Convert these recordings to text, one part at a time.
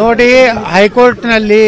ನೋಡಿ ಹೈಕೋರ್ಟ್ನಲ್ಲಿ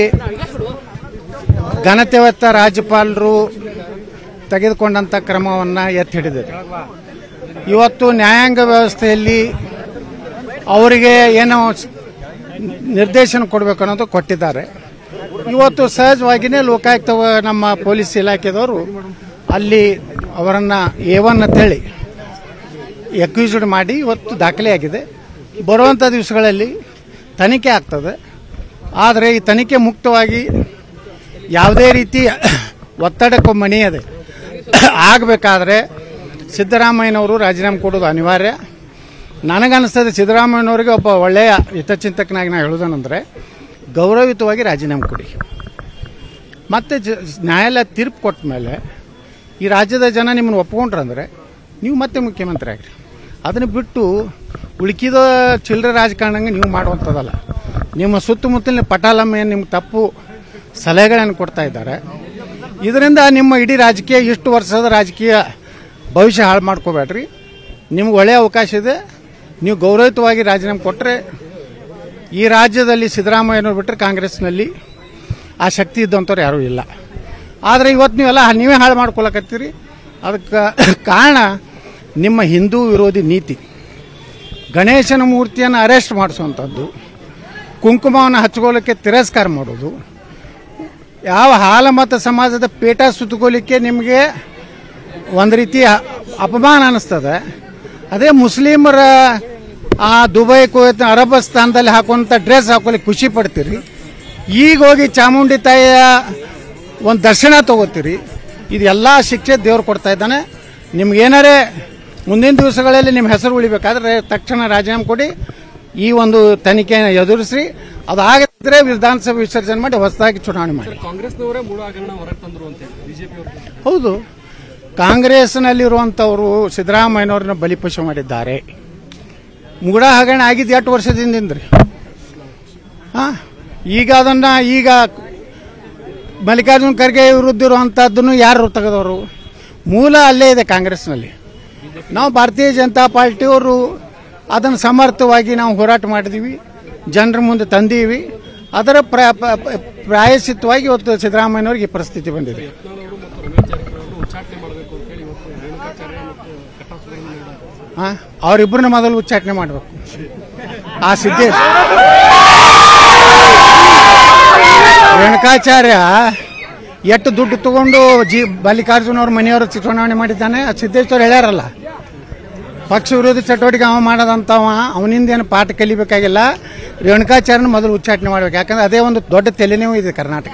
ಘನತೆವತ್ತ ರಾಜ್ಯಪಾಲರು ತೆಗೆದುಕೊಂಡಂಥ ಕ್ರಮವನ್ನು ಎತ್ತಿ ಹಿಡಿದಿದೆ ಇವತ್ತು ನ್ಯಾಯಾಂಗ ವ್ಯವಸ್ಥೆಯಲ್ಲಿ ಅವರಿಗೆ ಏನೋ ಸ್- ನಿರ್ದೇಶನ ಕೊಡಬೇಕು ಅನ್ನೋದು ಕೊಟ್ಟಿದ್ದಾರೆ ಇವತ್ತು ಸಹಜವಾಗಿಯೇ ಲೋಕಾಯುಕ್ತ ವ- ನಮ್ಮ ಪೊಲೀಸ್ ಇಲಾಖೆದವರು ಅಲ್ಲಿ ಅವರನ್ನು ಎ ಒನ್ ಅಂತೇಳಿ ಎಕ್ಯೂಸ್ಡ್ ಮಾಡಿ ಇವತ್ತು ದಾಖಲೆಯಾಗಿದೆ ಬರುವಂಥ ದಿವಸಗಳಲ್ಲಿ ತನಿಖೆ ಆಗ್ತದೆ ಆದರೆ ಈ ತನಿಖೆ ಮುಕ್ತವಾಗಿ ಯಾವುದೇ ರೀತಿ ಒತ್ತಡಕ್ಕೂ ಮಣಿಯದೆ ಆಗಬೇಕಾದ್ರೆ ಸಿದ್ದರಾಮಯ್ಯನವರು ರಾಜೀನಾಮೆ ಕೊಡೋದು ಅನಿವಾರ್ಯ ನನಗನ್ನಿಸ್ತದೆ ಸಿದ್ದರಾಮಯ್ಯನವರಿಗೆ ಒಬ್ಬ ಒಳ್ಳೆಯ ಹಿತಚಿಂತಕನಾಗಿ ನಾನು ಹೇಳೋದನಂದರೆ ಗೌರವಯುತವಾಗಿ ರಾಜೀನಾಮೆ ಕೊಡಿ ಮತ್ತೆ ಜ ನ್ಯಾಯಾಲಯ ತೀರ್ಪು ಕೊಟ್ಟ ಮೇಲೆ ಈ ರಾಜ್ಯದ ಜನ ನಿಮ್ಮನ್ನು ಒಪ್ಕೊಂಡ್ರಂದ್ರೆ ನೀವು ಮತ್ತೆ ಮುಖ್ಯಮಂತ್ರಿ ಆಗ್ರಿ ಅದನ್ನು ಬಿಟ್ಟು ಉಳುಕಿದ ಚಿಲ್ಲರೆ ರಾಜಕಾರಣಂಗೆ ನೀವು ಮಾಡುವಂಥದ್ದಲ್ಲ ನಿಮ್ಮ ಸುತ್ತಮುತ್ತಲಿನ ಪಟಾಲಮ್ಮ ಏನು ನಿಮ್ಗೆ ತಪ್ಪು ಸಲಹೆಗಳನ್ನು ಕೊಡ್ತಾ ಇದ್ದಾರೆ ಇದರಿಂದ ನಿಮ್ಮ ಇಡೀ ರಾಜಕೀಯ ಇಷ್ಟು ವರ್ಷದ ರಾಜಕೀಯ ಭವಿಷ್ಯ ಹಾಳು ಮಾಡ್ಕೋಬೇಡ್ರಿ ನಿಮ್ಗೆ ಒಳ್ಳೆಯ ಅವಕಾಶ ಇದೆ ನೀವು ಗೌರವಯುತವಾಗಿ ರಾಜೀನಾಮೆ ಕೊಟ್ಟರೆ ಈ ರಾಜ್ಯದಲ್ಲಿ ಸಿದ್ದರಾಮಯ್ಯನವ್ರು ಬಿಟ್ಟರೆ ಕಾಂಗ್ರೆಸ್ನಲ್ಲಿ ಆ ಶಕ್ತಿ ಇದ್ದಂಥವ್ರು ಯಾರೂ ಇಲ್ಲ ಆದರೆ ಇವತ್ತು ನೀವೆಲ್ಲ ನೀವೇ ಹಾಳು ಮಾಡ್ಕೊಳಕತ್ತೀರಿ ಅದಕ್ಕೆ ಕಾರಣ ನಿಮ್ಮ ಹಿಂದೂ ವಿರೋಧಿ ನೀತಿ ಗಣೇಶನ ಮೂರ್ತಿಯನ್ನು ಅರೆಸ್ಟ್ ಮಾಡಿಸುವಂಥದ್ದು ಕುಂಕುಮವನ್ನು ಹಚ್ಕೊಳ್ಳೋಕ್ಕೆ ತಿರಸ್ಕಾರ ಮಾಡೋದು ಯಾವ ಹಾಲಮತ ಸಮಾಜದ ಪೇಟ ಸುತ್ತಕೋಲಿಕ್ಕೆ ನಿಮಗೆ ಒಂದು ರೀತಿ ಅಪಮಾನ ಅನ್ನಿಸ್ತದೆ ಅದೇ ಮುಸ್ಲಿಮರ ಆ ದುಬೈ ಕುವೈತ್ ಅರಬಸ್ತಾನದಲ್ಲಿ ಹಾಕುವಂಥ ಡ್ರೆಸ್ ಹಾಕೊಳ್ಳಿಕ್ಕೆ ಖುಷಿ ಪಡ್ತೀರಿ ಈಗ ಹೋಗಿ ಚಾಮುಂಡಿ ತಾಯಿಯ ಒಂದು ದರ್ಶನ ತಗೋತೀರಿ ಇದೆಲ್ಲ ಶಿಕ್ಷೆ ದೇವ್ರು ಕೊಡ್ತಾ ಇದ್ದಾನೆ ನಿಮ್ಗೇನಾರೇ ಮುಂದಿನ ದಿವಸಗಳಲ್ಲಿ ನಿಮ್ಮ ಹೆಸರು ಉಳಿಬೇಕಾದ್ರೆ ತಕ್ಷಣ ರಾಜೀನಾಮೆ ಕೊಡಿ ಈ ಒಂದು ತನಿಖೆಯನ್ನು ಎದುರಿಸಿ ಅದಾಗದಿದ್ರೆ ವಿಧಾನಸಭೆ ವಿಸರ್ಜನೆ ಮಾಡಿ ಹೊಸದಾಗಿ ಚುನಾವಣೆ ಮಾಡಿ ಕಾಂಗ್ರೆಸ್ನವರೇ ಮೂಲ ಹಗರಣ ಹೊರಗೆ ತಂದ್ರು ಅಂತ ಬಿಜೆಪಿ ಅವರು ಹೌದು ಕಾಂಗ್ರೆಸ್ನಲ್ಲಿರುವಂಥವರು ಸಿದ್ದರಾಮಯ್ಯನವ್ರನ್ನ ಬಲಿಪಶು ಮಾಡಿದ್ದಾರೆ ಮುಗುಡ ಹಗರಣ ಆಗಿದ್ದು ಎಷ್ಟು ವರ್ಷದಿಂದ್ರಿ ಹಾ ಈಗ ಅದನ್ನ ಈಗ ಮಲ್ಲಿಕಾರ್ಜುನ ಖರ್ಗೆ ವಿರುದ್ಧ ಇರುವಂಥದ್ದನ್ನು ಯಾರು ತೆಗೆದವರು ಮೂಲ ಅಲ್ಲೇ ಇದೆ ಕಾಂಗ್ರೆಸ್ನಲ್ಲಿ ನಾವು ಭಾರತೀಯ ಜನತಾ ಪಾರ್ಟಿಯವರು ಅದನ್ನು ಸಮರ್ಥವಾಗಿ ನಾವು ಹೋರಾಟ ಮಾಡಿದೀವಿ ಜನರ ಮುಂದೆ ತಂದೀವಿ ಅದರ ಪ್ರ ಪ- ಪ- ಪ್ರಾಯಶ್ಚಿತ್ತವಾಗಿ ಇವತ್ತು ಸಿದ್ದರಾಮಯ್ಯನವ್ರಿಗೆ ಈ ಪರಿಸ್ಥಿತಿ ಬಂದಿದೆ ಯತ್ನಾಳ್ ಅವರು ಮತ್ತು ರಮೇಶ್ ಜಾರಕಿಹೊಳಿ ಅವರು ಉಚ್ಚಾಟನೆ ಮಾಡಬೇಕು ಅಂತ ಹೇಳಿ ಇವತ್ತು ರೇಣುಕಾಚಾರ್ಯ ಮತ್ತು ಕಟ್ಟಾ ಸುಬ್ರಹ್ಮಣ್ಯ ಹಾ ಅವರಿಬ್ಬರನ್ನ ಮೊದಲು ಉಚ್ಚಾಟನೆ ಮಾಡಬೇಕು ಆ ಸಿದ್ದೇಶ್ ರೇಣುಕಾಚಾರ್ಯ ಎಷ್ಟು ದುಡ್ಡು ತಗೊಂಡು ಜಿ ಮಲ್ಲಿಕಾರ್ಜುನ ಅವ್ರ ಮನೆಯವರು ಚುನಾವಣೆ ಮಾಡಿದ್ದಾನೆ ಆ ಸಿದ್ದೇಶ್ವರ್ ಹೇಳ್ಯಾರಲ್ಲ ಪಕ್ಷ ವಿರೋಧಿ ಚಟುವಟಿಕೆ ಅವ ಮಾಡೋದಂತವ ಅವನಿಂದ ಏನು ಪಾಠ ಕಲಿಬೇಕಾಗಿಲ್ಲ ರೇಣುಕಾಚಾರ್ಯನ ಮೊದಲು ಉಚ್ಚಾಟನೆ ಮಾಡ್ಬೇಕು ಯಾಕಂದ್ರೆ ಅದೇ ಒಂದು ದೊಡ್ಡ ತಲೆನೋವು ಇದೆ ಕರ್ನಾಟಕ